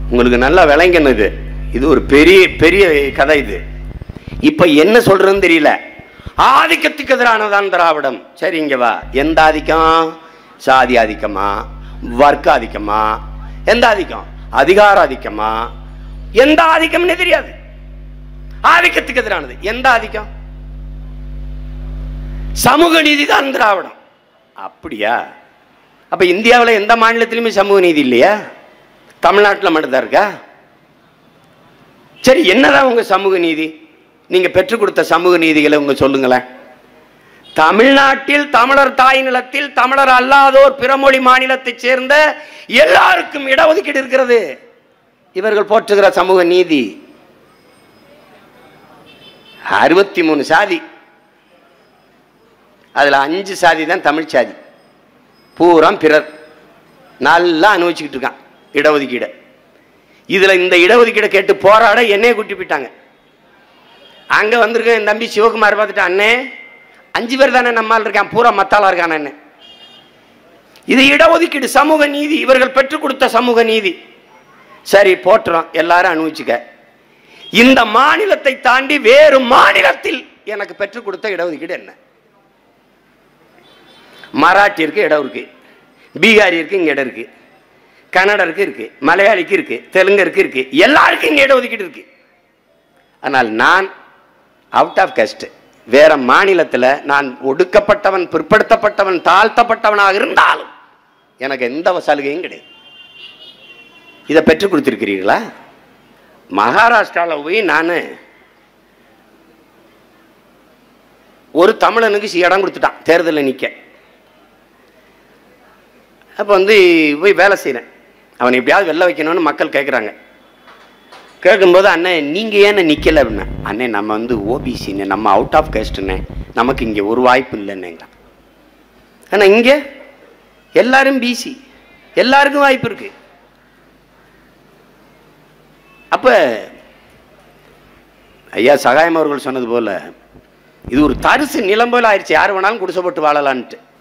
உங்களுக்கு நல்லா விளங்கணும் இது இது ஒரு பெரிய பெரிய கதை இது இப்ப என்ன சொல்றதுன்னு தெரியல ஆதிக்கத்துக்கு எதிரானதான் திராவிடம் சரி இங்க வா எந்த ஆதிக்கம் சாதி ஆதிக்கமா வர்க்க ஆதிக்கமா எந்த ஆதிக்கம் அதிகார ஆதிக்கமா எந்த ஆதிக்கம்னு தெரியாது ஆதிக்கத்துக்கு எதிரானது எந்த ஆதிக்கம் சமூக நீதி தான் திராவிடம் அப்படியா அப்ப இந்தியாவில் எந்த மாநிலத்திலுமே சமூக நீதி இல்லையா தமிழ்நாட்டில் மட்டும்தான் இருக்கா சரி என்னதான் உங்க சமூக நீதி நீங்க பெற்றுக் கொடுத்த சமூக நீதிகளை உங்க சொல்லுங்களேன் தமிழ்நாட்டில் தமிழர் தாய் நிலத்தில் தமிழர் அல்லாதோர் பிறமொழி மாநிலத்தைச் சேர்ந்த எல்லாருக்கும் இடஒதுக்கீடு இருக்கிறது இவர்கள் போற்றுகிற சமூக நீதி அறுபத்தி மூணு சாதி அதுல அஞ்சு சாதி தான் தமிழ் சாதி பூரம் பிறர் நல்லா அனுபவிச்சுக்கிட்டு இருக்கான் இடஒதுக்கீடு இதுல இந்த இடஒதுக்கீடை கேட்டு போராட என்னைய கூட்டி போயிட்டாங்க அங்க வந்திருக்க என் தம்பி சிவகுமார் பார்த்துட்டு அண்ணே அஞ்சு பேர் தானே நம்மால் இருக்கான் பூரா மத்தாளா இருக்கான் அண்ணே இது இடஒதுக்கீடு சமூக நீதி இவர்கள் பெற்றுக் கொடுத்த சமூக நீதி சரி போட்டுறோம் எல்லாரும் அனுபவிச்சுக்க இந்த மாநிலத்தை தாண்டி வேறு மாநிலத்தில் எனக்கு பெற்றுக் கொடுத்த இடஒதுக்கீடு என்ன மராட்டியருக்கு இடம் இருக்கு பீகாரியிற்கு இங்க இடம் இருக்கு கன்னடருக்கு இருக்கு மலையாளிக்கு இருக்கு தெலுங்கருக்கு இருக்கு எல்லாருக்கும் இங்க இடஒதுக்கீடு இருக்கு ஆனால் நான் அவுட் ஆஃப் கஸ்ட் வேற மாநிலத்தில் நான் ஒடுக்கப்பட்டவன் பிற்படுத்தப்பட்டவன் தாழ்த்தப்பட்டவனாக இருந்தாலும் எனக்கு எந்த சலுகையும் கிடையாது இதை பெற்றுக் கொடுத்துருக்கிறீர்களா மகாராஷ்டிராவில் போய் நான் ஒரு தமிழனுக்கு சி- இடம் கொடுத்துட்டான் தேர்தலில் நிற்க அப்போ வந்து போய் வேலை செய்கிறேன் அவனை எப்படியாவது வெளில வைக்கணும்னு மக்கள் கேட்குறாங்க கேட்கும்போது அண்ணன் நீங்கள் ஏன்னு நிற்கல அப்படின்னா அண்ணே நம்ம வந்து ஓபிசின்னு நம்ம அவுட் ஆஃப் கேஸ்ட்டுண்ணே நமக்கு இங்கே ஒரு வாய்ப்பு இல்லைன்னுங்க ஆனால் இங்கே எல்லாரும் பிசி எல்லாருக்கும் வாய்ப்பு இருக்கு அப்போ ஐயா சகாயம் அவர்கள் சொன்னது போல இது ஒரு தரிசு நிலம் போல ஆயிடுச்சு யார் வேணாலும் குடிசை போட்டு வாழலான்ட்டு